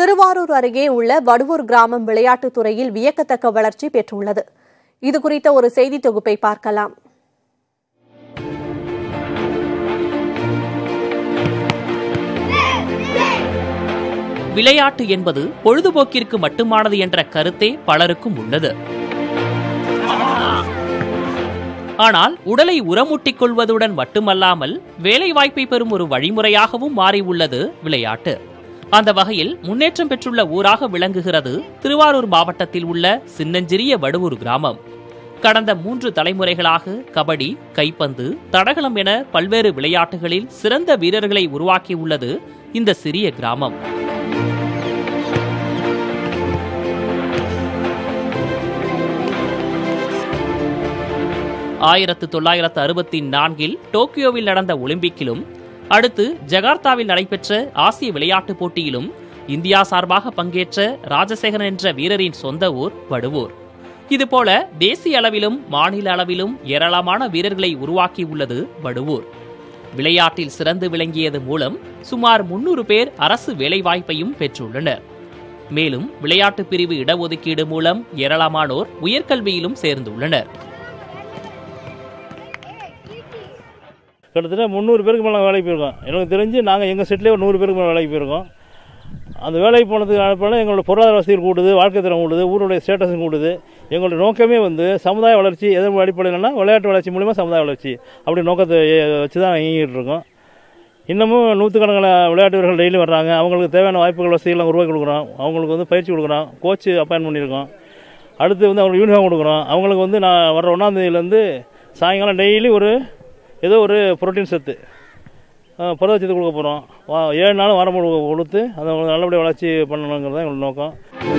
திருவாரூர் அருகே உள்ள வடுவூர் கிராமம் விளையாட்டுத் துறையில் வியக்கத்தக்க வளர்ச்சி பெற்றுள்ளது இது குறித்த ஒரு செய்தி தொகுப்பை பார்க்கலாம் விளையாட்டு என்பது பொழுதுபோக்கிற்கு மட்டுமானது என்ற கருத்தே பலருக்கும் உள்ளது ஆனால் உடலை உரமூட்டிக் கொள்வதுடன் மட்டுமல்லாமல் வேலை வாய்ப்பை பெறும் ஒரு வழிமுறையாகவும் மாறி உள்ளது விளையாட்டு அந்த வகையில் முன்னேற்றம் பெற்றுள்ள ஊராக விளங்குகிறது திருவாரூர் மாவட்டத்தில் உள்ள சின்னஞ்சிறிய வடுவூர் கிராமம் கடந்த மூன்று தலைமுறைகளாக கபடி கைப்பந்து தடகளம் என பல்வேறு விளையாட்டுகளில் சிறந்த வீரர்களை உருவாக்கியுள்ளது இந்த சிறிய கிராமம் ஆயிரத்து தொள்ளாயிரத்து அறுபத்தி நான்கில் டோக்கியோவில் நடந்த ஒலிம்பிக்கிலும் அடுத்து ஜகார்த்தாவில் நடைபெற்ற ஆசிய விளையாட்டுப் போட்டியிலும் இந்தியா சார்பாக பங்கேற்ற ராஜசேகரன் என்ற வீரரின் சொந்த ஊர் வடுவூர் இதுபோல தேசிய அளவிலும் மாநில அளவிலும் ஏராளமான வீரர்களை உருவாக்கியுள்ளது வடுவூர் விளையாட்டில் சிறந்து விளங்கியது மூலம் சுமார் முன்னூறு பேர் அரசு வேலைவாய்ப்பையும் பெற்றுள்ளனர் மேலும் விளையாட்டு பிரிவு இடஒதுக்கீடு மூலம் ஏராளமானோர் உயர்கல்வியிலும் சேர்ந்துள்ளனர் கிட்டத்தட்ட முந்நூறு பேருக்கு மேலே வேலைக்கு போயிருக்கோம் எனக்கு தெரிஞ்சு நாங்கள் எங்கள் செட்லேயே ஒரு நூறு பேருக்கு மேலே வேலைக்கு போயிருக்கோம் அந்த வேலைக்கு போனதுக்கு அனுப்பினா எங்களோட பொருளாதார வசதிகள் கூடுது வாழ்க்கை தரம் கூடுது ஊருடைய ஸ்டேட்டஸும் கூடுது எங்களோட நோக்கமே வந்து சமுதாய வளர்ச்சி எதன் அடிப்படையில்னா விளையாட்டு வளர்ச்சி மூலிமா சமுதாய வளர்ச்சி அப்படி நோக்கத்தை வச்சு தான் இயங்கிட்டு இருக்கோம் இன்னமும் நூற்றுக்கணக்கான விளையாட்டு வீரர்கள் டெய்லி வர்றாங்க அவங்களுக்கு தேவையான வாய்ப்புகள் வசதிகள்லாம் உருவாக்கி கொடுக்குறோம் அவங்களுக்கு வந்து பயிற்சி கொடுக்குறோம் கோச்சு அப்பாயின் பண்ணியிருக்கோம் அடுத்து வந்து அவங்களுக்கு யூனிஃபார்ம் கொடுக்குறோம் அவங்களுக்கு வந்து நான் வர ஒன்றாந்தேதியிலேருந்து சாயங்காலம் டெய்லி ஒரு ஏதோ ஒரு புரோட்டீன் சத்து அஹ், புரதச்சத்து கொடுக்க போகிறோம் ஏழு நாள் வாரம் முழுக்க கொடுத்து அதை அவங்களுக்கு நல்லபடியாக வளர்ச்சி பண்ணணுங்கிறது தான் எங்களோட நோக்கம்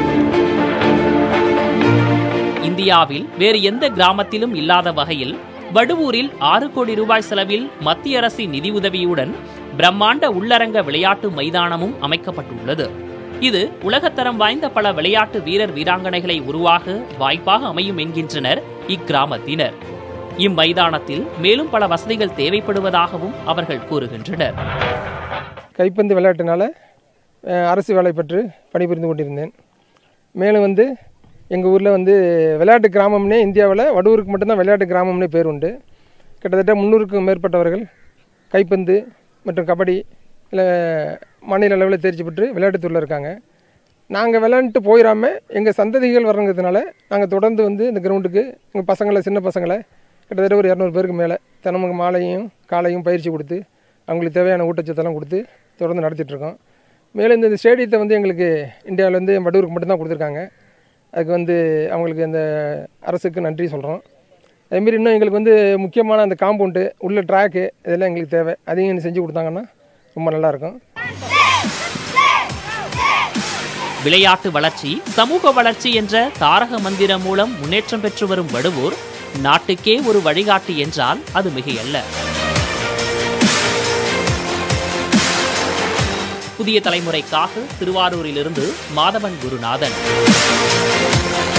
இந்தியாவில் வேறு எந்த கிராமத்திலும் இல்லாத வகையில் வடுவூரில் ஆறு கோடி ரூபாய் செலவில் மத்திய அரசின் நிதியுதவியுடன் பிரம்மாண்ட உள்ளரங்க விளையாட்டு மைதானமும் அமைக்கப்பட்டுள்ளது இது உலகத்தரம் வாய்ந்த பல விளையாட்டு வீரர் வீராங்கனைகளை உருவாக வாய்ப்பாக அமையும் என்கின்றனர் இக்கிராமத்தினர் இம்மைதானத்தில் மேலும் பல வசதிகள் தேவைப்படுவதாகவும் அவர்கள் கூறுகின்றனர் கைப்பந்து விளையாட்டுனால அஹ், அரசு வேலை பெற்று பணிபுரிந்து கொண்டிருந்தேன் மேலும் வந்து எங்கள் ஊரில் வந்து விளையாட்டு கிராமம்னே இந்தியாவில் வடூருக்கு மட்டும்தான் விளையாட்டு கிராமம்னே பேர் உண்டு கிட்டத்தட்ட முந்நூறுக்கும் மேற்பட்டவர்கள் கைப்பந்து மற்றும் கபடி இல்லை மாநில அளவில் தேர்ச்சி பெற்று விளையாட்டுத்துறையில் இருக்காங்க நாங்கள் விளையாண்டுட்டு போயிடாம எங்கள் சந்ததிகள் வரங்கிறதுனால நாங்கள் தொடர்ந்து வந்து இந்த கிரவுண்டுக்கு எங்கள் பசங்களை சின்ன பசங்களை கிட்டத்தட்ட ஒரு இரநூறு பேருக்கு மேலே தினமும் மாலையும் காலையும் பயிற்சி கொடுத்து அவங்களுக்கு தேவையான ஊட்டச்சத்தெல்லாம் கொடுத்து தொடர்ந்து நடத்திட்டு இருக்கோம் மேலும் இந்த ஸ்டேடியத்தை வந்து எங்களுக்கு இந்தியாவிலேருந்து வடூருக்கு மட்டும்தான் கொடுத்துருக்காங்க அதுக்கு வந்து அவங்களுக்கு இந்த அரசுக்கு நன்றி சொல்கிறோம் அதேமாரி இன்னும் எங்களுக்கு வந்து முக்கியமான அந்த காம்பவுண்டு உள்ள ட்ராக்கு இதெல்லாம் எங்களுக்கு தேவை அதையும் இன்னும் செஞ்சு கொடுத்தாங்கன்னா ரொம்ப நல்லாயிருக்கும் விளையாட்டு வளர்ச்சி சமூக வளர்ச்சி என்ற தாரக மந்திரம் மூலம் முன்னேற்றம் பெற்று வரும் வடுவூர் நாட்டுக்கே ஒரு வழிகாட்டி என்றால் அது மிகையல்ல புதிய தலைமுறைக்காக திருவாரூரிலிருந்து மாதவன் குருநாதன்